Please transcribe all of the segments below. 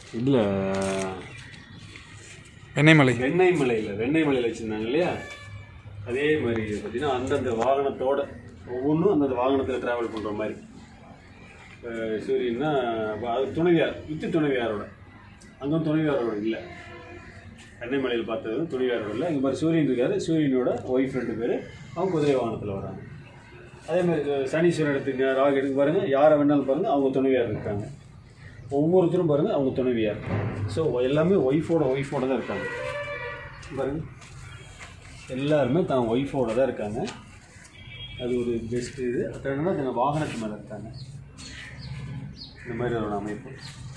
இதில் வெண்ணெய்மலை வெண்ணெய் மலையில் வெண்ணெய் மலையில் வச்சுருந்தாங்க இல்லையா அதே மாதிரி பார்த்தீங்கன்னா அந்தந்த வாகனத்தோட ஒவ்வொன்றும் அந்தந்த வாகனத்தில் ட்ராவல் பண்ணுற மாதிரி இப்போ சூரியன்னா இப்போ அது துணைவியார் வித்து துணைவியாரோட அங்கே துணைவியாரோட இல்லை வெண்ணெய் மலையில் பார்த்தது துணைவியாரோட இல்லை இங்கே பாரு சூரியன் இருக்காரு சூரியனோட ஒய்ஃப் ரெண்டு பேர் அவங்க குதிரை வாகனத்தில் வராங்க அதே மாதிரி இது சனீஸ்வரன் எடுத்துங்க ராகு எடுத்து பாருங்கள் யாரை வேணாலும் பாருங்கள் அவங்க துணைவியார் இருக்காங்க ஒவ்வொருத்தரும் பாருங்கள் அவங்க துணைவியார் ஸோ எல்லாமே ஒய்ஃபோட ஒய்ஃபோட தான் இருக்காங்க பாருங்க எல்லாருமே தான் ஒய்ஃபோட தான் இருக்காங்க அது ஒரு பெஸ்ட் இது அப்புறம் என்னன்னா தங்க வாகனத்து மேலே இருக்காங்க இந்த மாதிரி ஒரு அமைப்பு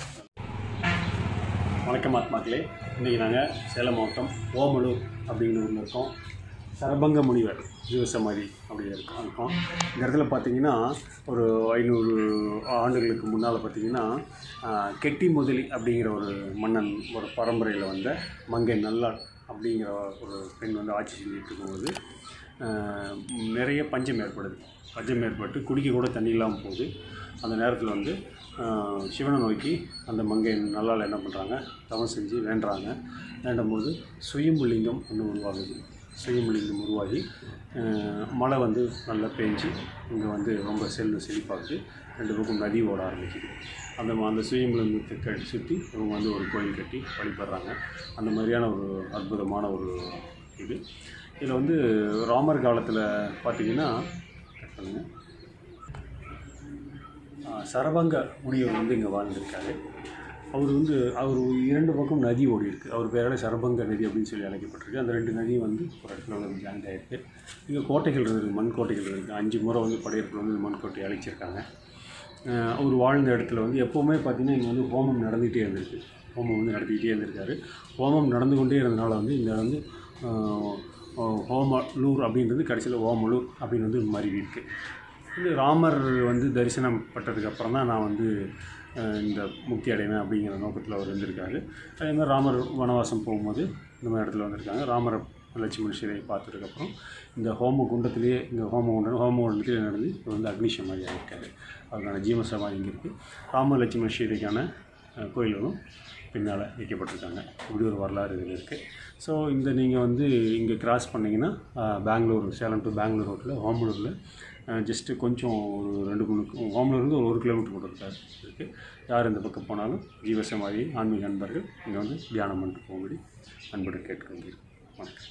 வணக்கம் ஆத்மாக்களே இன்றைக்கி நாங்கள் சேலம் மாவட்டம் ஓமலூர் அப்படிங்கிற ஊரில் இருக்கோம் சரபங்க முனிவர் ஜீவசமாதி அப்படி இருக்கோம் இருக்கோம் இந்த இடத்துல பார்த்தீங்கன்னா ஒரு ஐநூறு ஆண்டுகளுக்கு முன்னால் பார்த்தீங்கன்னா ஆஹ், கெட்டி முதலி அப்படிங்கிற ஒரு மன்னன் ஒரு பரம்பரையில் வந்த மங்கை நல்லாள் அப்படிங்கிற ஒரு பெண் வந்து ஆட்சி செஞ்சுட்டு இருக்கும்போது ஆஹ், நிறைய பஞ்சம் ஏற்படுது பஞ்சம் ஏற்பட்டு குடிக்க கூட தண்ணி இல்லாமல் போகுது அந்த நேரத்தில் வந்து ஆஹ், சிவனை நோக்கி அந்த மங்கை நல்லால் என்ன பண்ணுறாங்க தவம் செஞ்சு வேண்டுறாங்க வேண்டும்போது சுயம்புலிங்கம் ஒன்று உருவாகுது சுயம்புலிங்கம் உருவாகி ஆஹ், மழை வந்து நல்லா பெஞ்சு இங்கே வந்து ரொம்ப செல்வ செழிப்பாகுது ரெண்டு பக்கம் நதி ஓட ஆரம்பிக்குது அந்த ம- அந்த சுயம்புலிங்கத்தை கட்டி சுற்றி இவங்க வந்து ஒரு கோயில் கட்டி வழிபடுறாங்க அந்த மாதிரியான ஒரு அற்புதமான ஒரு இது இதில் வந்து ராமர் காலத்தில் பார்த்தீங்கன்னா கட் பண்ணுங்க ஆஹ் சரபங்க முனிவர் வந்து இங்கே வாழ்ந்திருக்காரு அவர் வந்து அவர் இரண்டு பக்கம் நதி ஓடி இருக்கு அவர் பேரால் சரபங்க நதி அப்படின்னு சொல்லி அழைக்கப்பட்டிருக்கு அந்த ரெண்டு நதியும் வந்து ஒரு இடத்துல வந்து ஜாயிண்ட் ஆகிருக்கு இங்கே கோட்டைகள் இருக்குது மண் கோட்டைகள் இருக்குது அஞ்சு முறை வந்து படையெடுப்பில் வந்து இந்த மண் கோட்டையை அழைச்சிருக்காங்க ஆஹ் அவர் வாழ்ந்த இடத்துல வந்து எப்போவுமே பார்த்திங்கன்னா இங்கே வந்து ஹோமம் நடந்துகிட்டே இருந்திருக்கு ஹோமம் வந்து நடத்திக்கிட்டே இருந்திருக்காரு ஹோமம் நடந்து கொண்டே இருந்தனால வந்து இந்த வந்து ஆஹ் ஹோமலூர் அப்படின்றது கடைசியில் ஓமலூர் அப்படின்னு வந்து மருவி இருக்கு இது ராமர் வந்து தரிசனம் பட்டதுக்கு அப்புறம் தான் நான் வந்து அஹ், இந்த முக்தி அடைவேன் அப்படிங்கிற நோக்கத்தில் அவர் இருந்திருக்காரு அதே மாதிரி ராமர் வனவாசம் போகும்போது இந்த மாதிரி இடத்துல வந்திருக்காங்க ராமர் லட்சுமண சிலையை பார்த்ததுக்கப்புறம் இந்த ஹோம குண்டத்திலேயே இங்கே ஹோம குண்டம் ஹோம குண்டத்திலே நடந்து இவர் வந்து அக்னிசமாதி ஆகியிருக்காரு அதுக்கான ஜீவசமாதி இங்கே இருக்குது ராம லட்சுமண சீதைக்கான அஹ், கோயில்களும் பின்னால் வைக்கப்பட்டிருக்காங்க இப்படி ஒரு வரலாறு இதில் இருக்குது ஸோ இந்த நீங்கள் வந்து இங்கே கிராஸ் பண்ணிங்கன்னா அஹ், பெங்களூர் சேலம் டு பெங்களூர் ரோட்டில் ஹோமலூரில் ஜஸ்ட்டு கொஞ்சம் ஒரு ரெண்டு மூணு ஹோம்லேருந்து ஒரு ஒரு கிலோமீட்டர் கூட இருக்காது இருக்குது யார் இந்த பக்கம் போனாலும் ஜீவசமாதி ஆன்மீக அன்பர்கள் இங்கே வந்து தியானம் பண்ணிட்டு போகும்படி அன்போடு கேட்டுக்கொள்கிறேன் வணக்கம்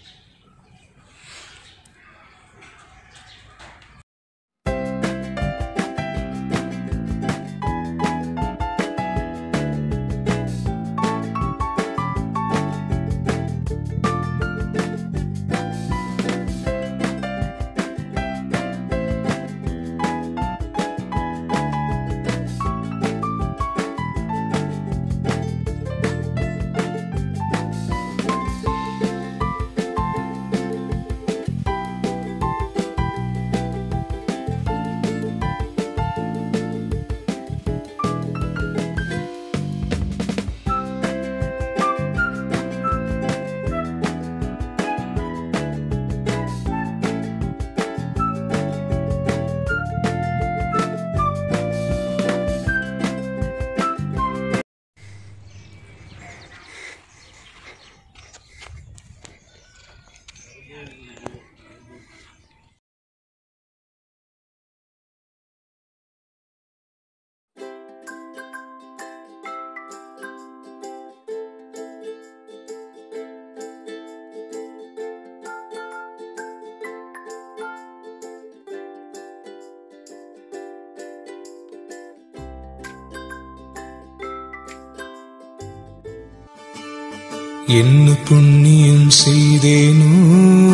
என்ன புண்ணியம் செய்தேனோ